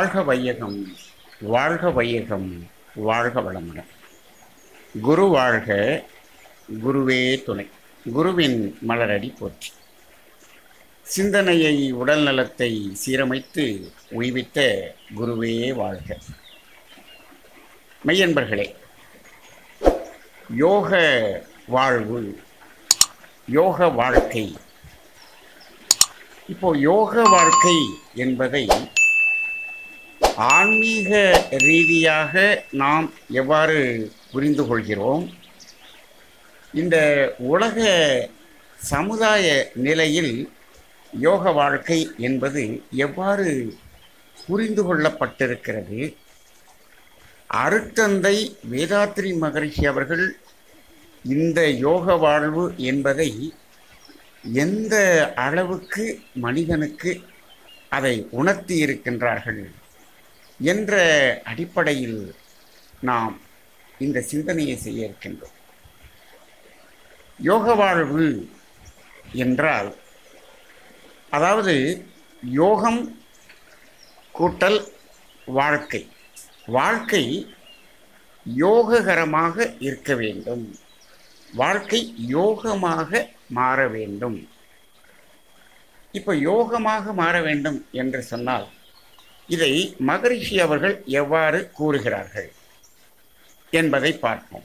வாழ்க வையகம் வாழ்க வையகம் வாழ்க வளமுடன் குரு வாழ்க குருவே துணை குருவின் மலரடி போற்றி சிந்தனையை உடல் நலத்தை சீரமைத்து உய்வித்த குருவே வாழ்க மெய்யன்பர்களே யோக வாழ்வு யோக வாழ்க்கை இப்போ யோக வாழ்க்கை என்பதை ஆன்மீக ரீதியாக நாம் எவ்வாறு புரிந்து கொள்கிறோம் இந்த உலக சமுதாய நிலையில் யோக வாழ்க்கை என்பது எவ்வாறு புரிந்து கொள்ளப்பட்டிருக்கிறது அருத்தந்தை வேதாத்ரி மகரிஷி அவர்கள் இந்த யோக வாழ்வு என்பதை எந்த அளவுக்கு மனிதனுக்கு அதை உணர்த்தி இருக்கின்றார்கள் என்ற அடிப்படையில் நாம் இந்த சிந்தனையை செய்ய இருக்கின்றோம் யோக வாழ்வு என்றால் அதாவது யோகம் கூட்டல் வாழ்க்கை வாழ்க்கை யோககரமாக இருக்க வேண்டும் வாழ்க்கை யோகமாக மாற வேண்டும் இப்போ யோகமாக மாற வேண்டும் என்று சொன்னால் இதை மகரிஷி அவர்கள் எவ்வாறு கூறுகிறார்கள் என்பதை பார்ப்போம்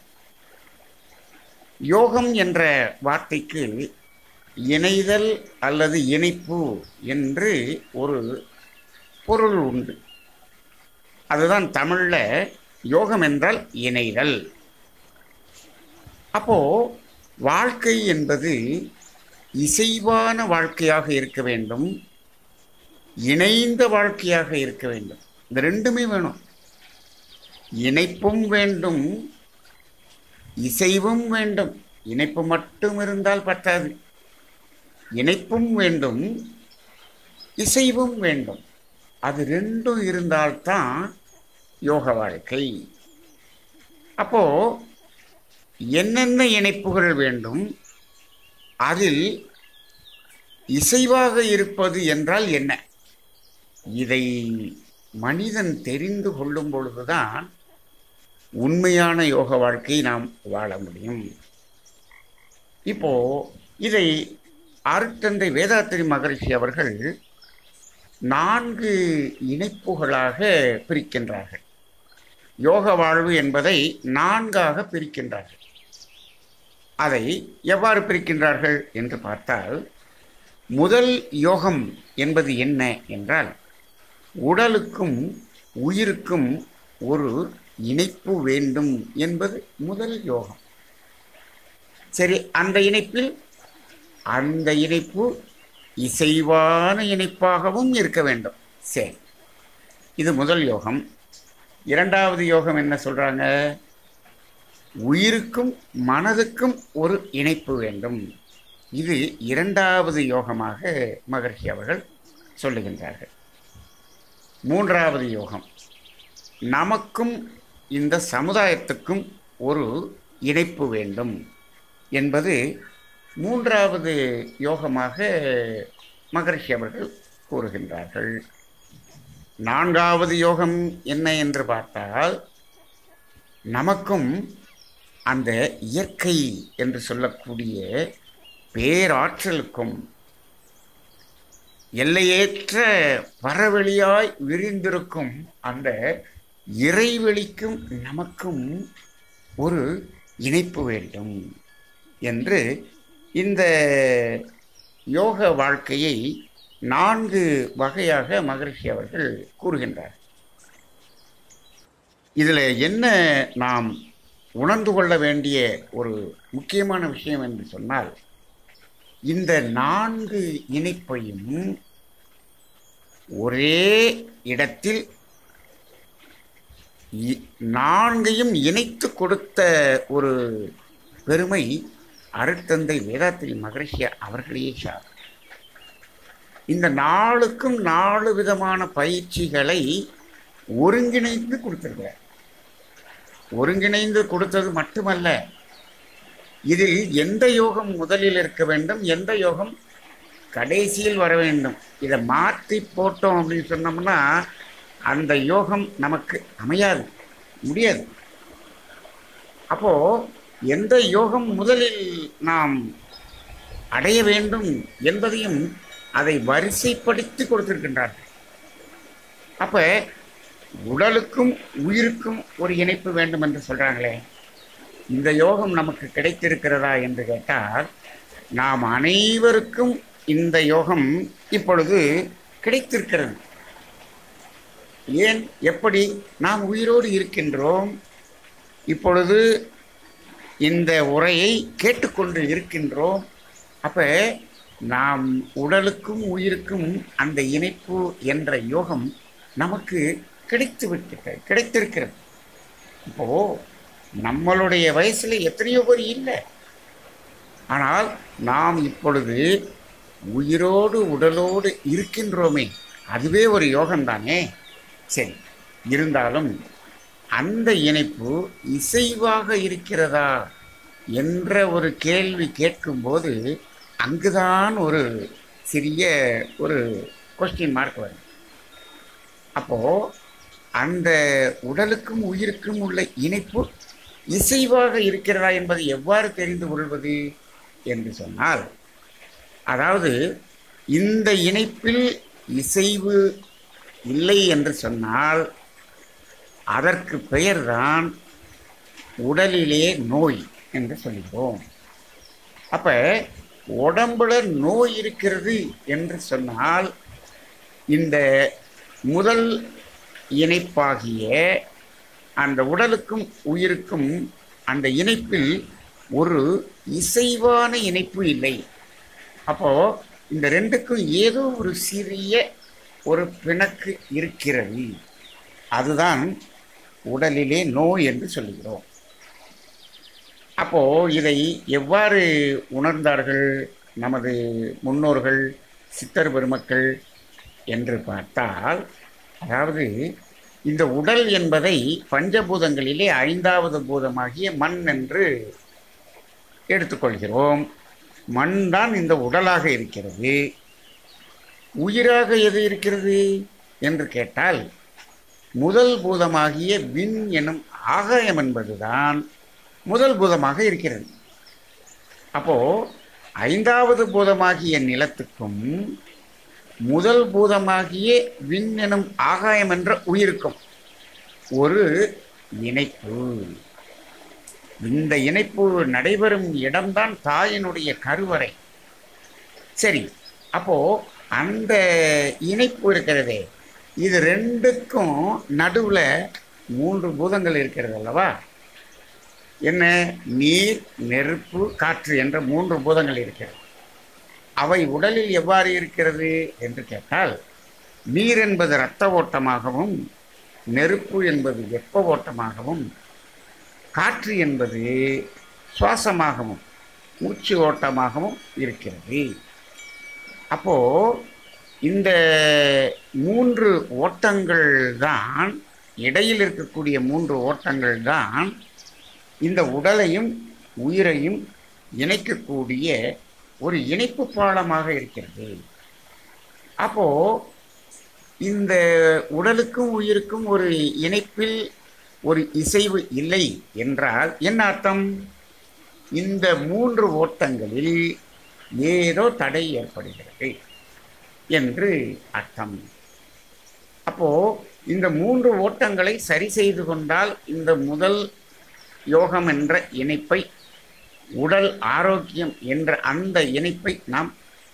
யோகம் என்ற வார்த்தைக்கு இணைதல் அல்லது இணைப்பு என்று ஒரு பொருள் உண்டு அதுதான் தமிழில் யோகம் என்றால் இணைதல் அப்போ வாழ்க்கை என்பது இசைவான வாழ்க்கையாக இருக்க வேண்டும் இணைந்த வாழ்க்கையாக இருக்க வேண்டும் இந்த ரெண்டுமே வேணும் இணைப்பும் வேண்டும் இசைவும் வேண்டும் இணைப்பு மட்டும் இருந்தால் பத்தாது இணைப்பும் வேண்டும் இசைவும் வேண்டும் அது ரெண்டும் இருந்தால்தான் யோக வாழ்க்கை அப்போ என்னென்ன இணைப்புகள் வேண்டும் அதில் இசைவாக இருப்பது என்றால் என்ன இதை மனிதன் தெரிந்து கொள்ளும் பொழுதுதான் உண்மையான யோக வாழ்க்கை நாம் வாழ முடியும் இப்போ இதை அருட்தந்தை வேதாத்திரி மகரிஷி அவர்கள் நான்கு இணைப்புகளாக பிரிக்கின்றார்கள் யோக வாழ்வு என்பதை நான்காக பிரிக்கின்றார்கள் அதை எவ்வாறு பிரிக்கின்றார்கள் என்று பார்த்தால் முதல் யோகம் என்பது என்ன என்றால் உடலுக்கும் உயிருக்கும் ஒரு இணைப்பு வேண்டும் என்பது முதல் யோகம் சரி அந்த இணைப்பில் அந்த இணைப்பு இசைவான இணைப்பாகவும் இருக்க வேண்டும் சரி இது முதல் யோகம் இரண்டாவது யோகம் என்ன சொல்றாங்க உயிருக்கும் மனதுக்கும் ஒரு இணைப்பு வேண்டும் இது இரண்டாவது யோகமாக மகர்ஷி அவர்கள் சொல்லுகின்றார்கள் மூன்றாவது யோகம் நமக்கும் இந்த சமுதாயத்துக்கும் ஒரு இணைப்பு வேண்டும் என்பது மூன்றாவது யோகமாக மகரிஷி அவர்கள் கூறுகின்றார்கள் நான்காவது யோகம் என்ன என்று பார்த்தால் நமக்கும் அந்த இயற்கை என்று சொல்லக்கூடிய பேராற்றலுக்கும் எல்லையேற்ற பரவெளியாய் விரிந்திருக்கும் அந்த இறைவெளிக்கும் நமக்கும் ஒரு இணைப்பு வேண்டும் என்று இந்த யோக வாழ்க்கையை நான்கு வகையாக மகரிஷி அவர்கள் கூறுகின்றார் இதில் என்ன நாம் உணர்ந்து கொள்ள வேண்டிய ஒரு முக்கியமான விஷயம் என்று சொன்னால் இந்த நான்கு இணைப்பையும் ஒரே இடத்தில் நான்கையும் இணைத்து கொடுத்த ஒரு பெருமை அருட்தந்தை வேதாத்திரி மகரிஷி அவர்களையே சார் இந்த நாளுக்கும் நாலு விதமான பயிற்சிகளை ஒருங்கிணைந்து கொடுத்திருக்கிறார் ஒருங்கிணைந்து கொடுத்தது மட்டுமல்ல இதில் எந்த யோகம் முதலில் இருக்க வேண்டும் எந்த யோகம் கடைசியில் வர வேண்டும் இதை மாற்றி போட்டோம் அப்படின்னு சொன்னோம்னா அந்த யோகம் நமக்கு அமையாது முடியாது அப்போ எந்த யோகம் முதலில் நாம் அடைய வேண்டும் என்பதையும் அதை வரிசைப்படுத்தி கொடுத்திருக்கின்றார்கள் அப்ப உடலுக்கும் உயிருக்கும் ஒரு இணைப்பு வேண்டும் என்று சொல்றாங்களே இந்த யோகம் நமக்கு கிடைத்திருக்கிறதா என்று கேட்டால் நாம் அனைவருக்கும் இந்த யோகம் இப்பொழுது கிடைத்திருக்கிறது ஏன் எப்படி நாம் உயிரோடு இருக்கின்றோம் இப்பொழுது இந்த உரையை கேட்டுக்கொண்டு இருக்கின்றோம் அப்ப நாம் உடலுக்கும் உயிருக்கும் அந்த இணைப்பு என்ற யோகம் நமக்கு கிடைத்து விட்டு கிடைத்திருக்கிறது இப்போ நம்மளுடைய வயசுல எத்தனையோ பேர் இல்லை ஆனால் நாம் இப்பொழுது உயிரோடு உடலோடு இருக்கின்றோமே அதுவே ஒரு யோகம்தானே சரி இருந்தாலும் அந்த இணைப்பு இசைவாக இருக்கிறதா என்ற ஒரு கேள்வி கேட்கும்போது அங்குதான் ஒரு சிறிய ஒரு கொஸ்டின் மார்க் வரும் அப்போ அந்த உடலுக்கும் உயிருக்கும் உள்ள இணைப்பு இசைவாக இருக்கிறதா என்பதை எவ்வாறு தெரிந்து கொள்வது என்று சொன்னால் அதாவது இந்த இணைப்பில் இசைவு இல்லை என்று சொன்னால் அதற்கு பெயர்தான் உடலிலே நோய் என்று சொல்கிறோம் அப்ப உடம்புல நோய் இருக்கிறது என்று சொன்னால் இந்த முதல் இணைப்பாகிய அந்த உடலுக்கும் உயிருக்கும் அந்த இணைப்பில் ஒரு இசைவான இணைப்பு இல்லை அப்போ இந்த ரெண்டுக்கும் ஏதோ ஒரு சிறிய ஒரு பிணக்கு இருக்கிறது அதுதான் உடலிலே நோய் என்று சொல்லுகிறோம் அப்போ இதை எவ்வாறு உணர்ந்தார்கள் நமது முன்னோர்கள் சித்தர் பெருமக்கள் என்று பார்த்தால் அதாவது இந்த உடல் என்பதை பஞ்சபூதங்களிலே ஐந்தாவது பூதமாகிய மண் என்று எடுத்துக்கொள்கிறோம் மண் தான் இந்த உடலாக இருக்கிறது உயிராக எது இருக்கிறது என்று கேட்டால் முதல் பூதமாகிய விண் எனும் ஆகாயம் என்பதுதான் முதல் பூதமாக இருக்கிறது அப்போ ஐந்தாவது பூதமாகிய நிலத்துக்கும் முதல் பூதமாகிய விண் எனும் ஆகாயம் என்ற உயிருக்கும் ஒரு இணைப்பு இந்த இணைப்பு நடைபெறும் இடம்தான் தாயினுடைய கருவறை சரி அப்போ அந்த இணைப்பு இருக்கிறதே இது ரெண்டுக்கும் நடுவுல மூன்று பூதங்கள் இருக்கிறது அல்லவா என்ன நீர் நெருப்பு காற்று என்ற மூன்று பூதங்கள் இருக்கிறது அவை உடலில் எவ்வாறு இருக்கிறது என்று கேட்டால் நீர் என்பது இரத்த ஓட்டமாகவும் நெருப்பு என்பது வெப்ப ஓட்டமாகவும் காற்று என்பது சுவாசமாகவும் மூச்சு ஓட்டமாகவும் இருக்கிறது அப்போ இந்த மூன்று ஓட்டங்கள் தான் இடையில் இருக்கக்கூடிய மூன்று ஓட்டங்கள் தான் இந்த உடலையும் உயிரையும் இணைக்கக்கூடிய ஒரு இணைப்பு பாலமாக இருக்கிறது அப்போ இந்த உடலுக்கும் உயிருக்கும் ஒரு இணைப்பில் ஒரு இசைவு இல்லை என்றால் என்ன அர்த்தம் இந்த மூன்று ஓட்டங்களில் ஏதோ தடை ஏற்படுகிறது என்று அர்த்தம் அப்போ இந்த மூன்று ஓட்டங்களை சரி செய்து கொண்டால் இந்த முதல் யோகம் என்ற இணைப்பை உடல் ஆரோக்கியம் என்ற அந்த இணைப்பை நாம்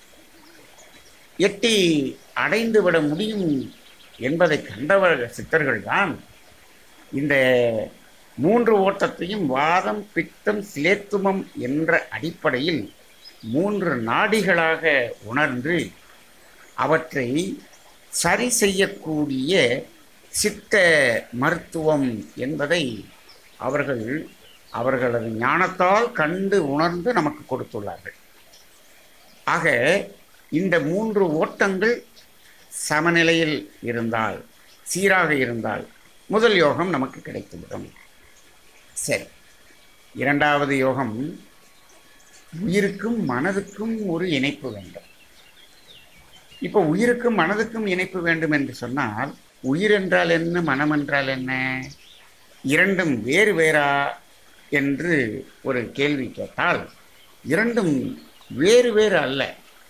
எட்டி அடைந்து விட முடியும் என்பதை கண்டவர் சித்தர்கள் தான் இந்த மூன்று ஓட்டத்தையும் வாதம் பித்தம் சிலேத்துமம் என்ற அடிப்படையில் மூன்று நாடிகளாக உணர்ந்து அவற்றை சரி செய்யக்கூடிய சித்த மருத்துவம் என்பதை அவர்கள் அவர்களது ஞானத்தால் கண்டு உணர்ந்து நமக்கு கொடுத்துள்ளார்கள் ஆக இந்த மூன்று ஓட்டங்கள் சமநிலையில் இருந்தால் சீராக இருந்தால் முதல் யோகம் நமக்கு கிடைத்துவிடும் சரி இரண்டாவது யோகம் உயிருக்கும் மனதுக்கும் ஒரு இணைப்பு வேண்டும் இப்போ உயிருக்கும் மனதுக்கும் இணைப்பு வேண்டும் என்று சொன்னால் உயிர் என்றால் என்ன மனம் என்றால் என்ன இரண்டும் வேறு வேறா என்று ஒரு கேள்வி கேட்டால் இரண்டும் வேறு வேறு அல்ல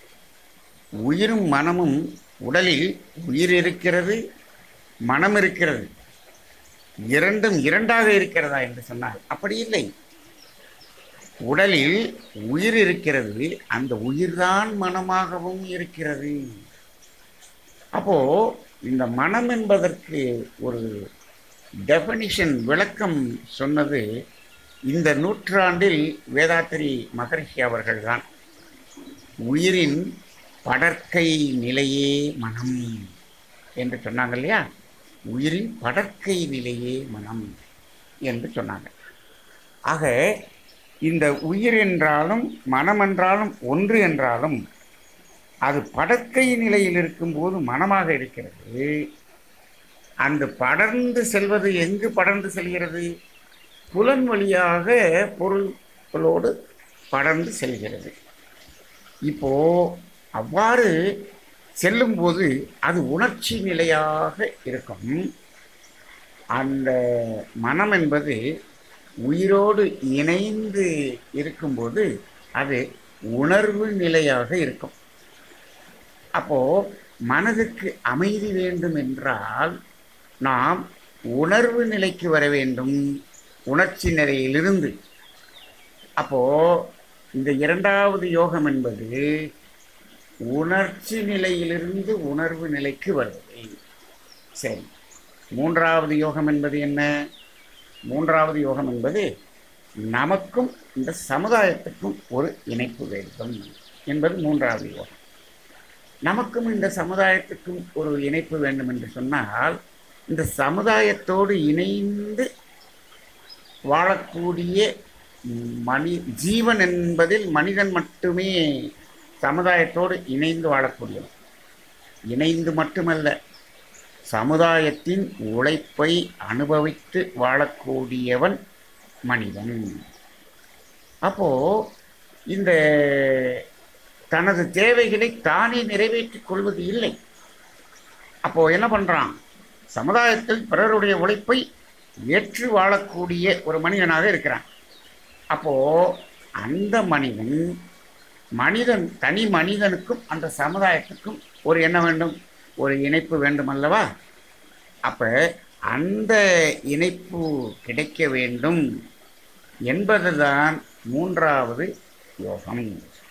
உயிரும் மனமும் உடலில் உயிர் இருக்கிறது மனம் இருக்கிறது இரண்டும் இரண்டாக இருக்கிறதா என்று சொன்னால் அப்படி இல்லை உடலில் உயிர் இருக்கிறது அந்த உயிர்தான் மனமாகவும் இருக்கிறது அப்போ இந்த மனம் என்பதற்கு ஒரு டெஃபனிஷன் விளக்கம் சொன்னது இந்த நூற்றாண்டில் வேதாத்திரி மகரிஷி அவர்கள்தான் உயிரின் படற்கை நிலையே மனம் என்று சொன்னாங்க இல்லையா உயிரின் படற்கை நிலையே மனம் என்று சொன்னாங்க ஆக இந்த உயிர் என்றாலும் மனம் என்றாலும் ஒன்று என்றாலும் அது படற்கை நிலையில் இருக்கும்போது மனமாக இருக்கிறது அந்த படர்ந்து செல்வது எங்கு படர்ந்து செல்கிறது புலன் வழியாக பொருள்களோடு படர்ந்து செல்கிறது இப்போ அவ்வாறு செல்லும்போது அது உணர்ச்சி நிலையாக இருக்கும் அந்த மனம் என்பது உயிரோடு இணைந்து இருக்கும்போது அது உணர்வு நிலையாக இருக்கும் அப்போ மனதுக்கு அமைதி வேண்டும் என்றால் நாம் உணர்வு நிலைக்கு வர வேண்டும் உணர்ச்சி நிலையிலிருந்து அப்போ இந்த இரண்டாவது யோகம் என்பது உணர்ச்சி நிலையிலிருந்து உணர்வு நிலைக்கு வருவது சரி மூன்றாவது யோகம் என்பது என்ன மூன்றாவது யோகம் என்பது நமக்கும் இந்த சமுதாயத்துக்கும் ஒரு இணைப்பு வேண்டும் என்பது மூன்றாவது யோகம் நமக்கும் இந்த சமுதாயத்துக்கும் ஒரு இணைப்பு வேண்டும் என்று சொன்னால் இந்த சமுதாயத்தோடு இணைந்து வாழக்கூடிய மனி ஜீவன் என்பதில் மனிதன் மட்டுமே சமுதாயத்தோடு இணைந்து வாழக்கூடியவன் இணைந்து மட்டுமல்ல சமுதாயத்தின் உழைப்பை அனுபவித்து வாழக்கூடியவன் மனிதன் அப்போ இந்த தனது தேவைகளை தானே நிறைவேற்றிக் கொள்வது இல்லை அப்போ என்ன பண்றான் சமுதாயத்தில் பிறருடைய உழைப்பை ஏற்று வாழக்கூடிய ஒரு மனிதனாக இருக்கிறான் அப்போ அந்த மனிதன் மனிதன் தனி மனிதனுக்கும் அந்த சமுதாயத்துக்கும் ஒரு என்ன வேண்டும் ஒரு இணைப்பு வேண்டும் அல்லவா அப்ப அந்த இணைப்பு கிடைக்க வேண்டும் என்பதுதான் மூன்றாவது யோகம்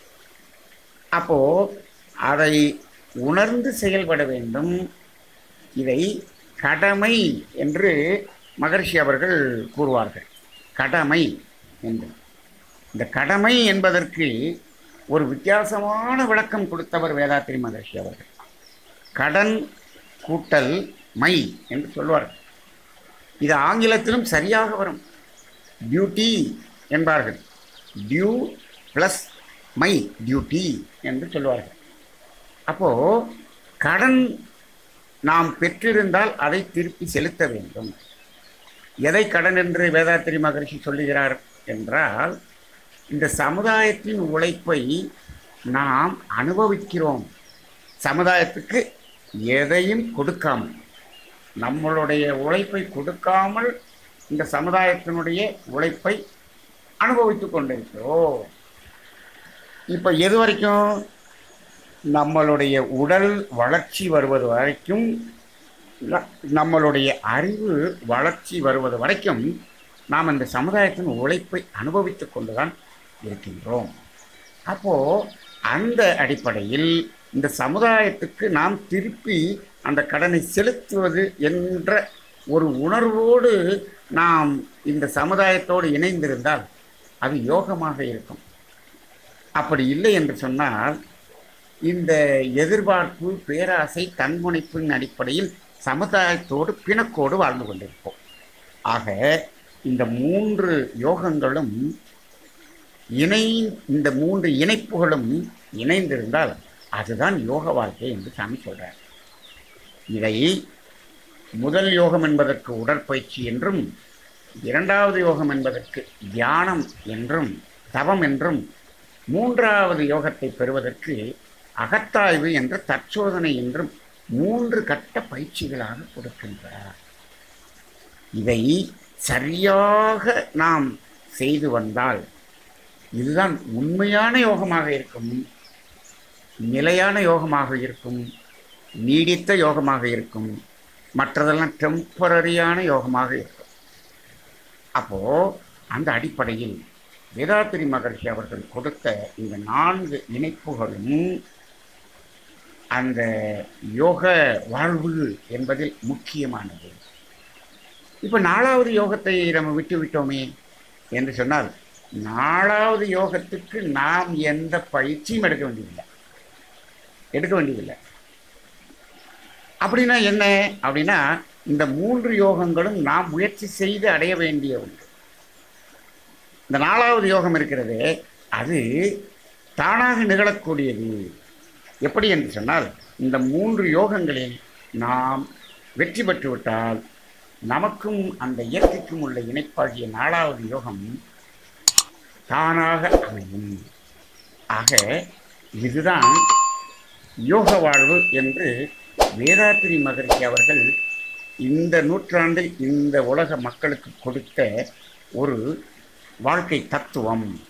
அப்போ அதை உணர்ந்து செயல்பட வேண்டும் இதை கடமை என்று மகர்ஷி அவர்கள் கூறுவார்கள் கடமை என்று இந்த கடமை என்பதற்கு ஒரு வித்தியாசமான விளக்கம் கொடுத்தவர் வேதாத்திரி மகர்ஷி அவர்கள் கடன் கூட்டல் மை என்று சொல்வார்கள் இது ஆங்கிலத்திலும் சரியாக வரும் டியூட்டி என்பார்கள் டியூ ப்ளஸ் மை டியூட்டி என்று சொல்வார்கள் அப்போ கடன் நாம் பெற்றிருந்தால் அதை திருப்பி செலுத்த வேண்டும் எதை கடன் என்று வேதாத்திரி மகரிஷி சொல்லுகிறார் என்றால் இந்த சமுதாயத்தின் உழைப்பை நாம் அனுபவிக்கிறோம் சமுதாயத்துக்கு எதையும் கொடுக்காமல் நம்மளுடைய உழைப்பை கொடுக்காமல் இந்த சமுதாயத்தினுடைய உழைப்பை அனுபவித்து கொண்டிருக்கிறோம் இப்போ எது வரைக்கும் நம்மளுடைய உடல் வளர்ச்சி வருவது வரைக்கும் ந- நம்மளுடைய அறிவு வளர்ச்சி வருவது வரைக்கும் நாம் இந்த சமுதாயத்தின் உழைப்பை அனுபவித்து கொண்டுதான் இருக்கின்றோம் அப்போ அந்த அடிப்படையில் இந்த சமுதாயத்துக்கு நாம் திருப்பி அந்த கடனை செலுத்துவது என்ற ஒரு உணர்வோடு நாம் இந்த சமுதாயத்தோடு இணைந்திருந்தால் அது யோகமாக இருக்கும் அப்படி இல்லை என்று சொன்னால் இந்த எதிர்பார்ப்பு பேராசை தன்முனைப்பின் அடிப்படையில் சமுதாயத்தோடு பிணக்கோடு வாழ்ந்து கொண்டிருப்போம் ஆக இந்த மூன்று யோகங்களும் இணை இந்த மூன்று இணைப்புகளும் இணைந்திருந்தால் அதுதான் யோக வாழ்க்கை என்று சாமி சொல்றார் இதை முதல் யோகம் என்பதற்கு உடற்பயிற்சி என்றும் இரண்டாவது யோகம் என்பதற்கு தியானம் என்றும் தவம் என்றும் மூன்றாவது யோகத்தை பெறுவதற்கு அகத்தாய்வு என்ற தற்சோதனை என்றும் மூன்று கட்ட பயிற்சிகளாக கொடுக்கின்றார் இதை சரியாக நாம் செய்து வந்தால் இதுதான் உண்மையான யோகமாக இருக்கும் நிலையான யோகமாக இருக்கும் நீடித்த யோகமாக இருக்கும் மற்றதெல்லாம் டெம்பரரியான யோகமாக இருக்கும் அப்போது அந்த அடிப்படையில் வேதாத்திரி மகர்ஷி அவர்கள் கொடுத்த இந்த நான்கு இணைப்புகளும் அந்த யோக வாழ்வு என்பதில் முக்கியமானது இப்போ நாலாவது யோகத்தை நம்ம விட்டு விட்டோமே என்று சொன்னால் நாலாவது யோகத்துக்கு நாம் எந்த பயிற்சியும் எடுக்க வேண்டியதில்லை எடுக்க வேண்டியதில்லை அப்படின்னா என்ன அப்படின்னா இந்த மூன்று யோகங்களும் நாம் முயற்சி செய்து அடைய வேண்டிய ஒன்று இந்த நாலாவது யோகம் இருக்கிறது அது தானாக நிகழக்கூடியது எப்படி என்று சொன்னால் இந்த மூன்று யோகங்களில் நாம் வெற்றி பெற்றுவிட்டால் நமக்கும் அந்த இயற்கைக்கும் உள்ள இணைப்பாகிய நாலாவது யோகம் தானாக அமையும் ஆக இதுதான் யோக வாழ்வு என்று வேதாத்திரி மகரிஷி அவர்கள் இந்த நூற்றாண்டில் இந்த உலக மக்களுக்கு கொடுத்த ஒரு வாழ்க்கை தத்துவம்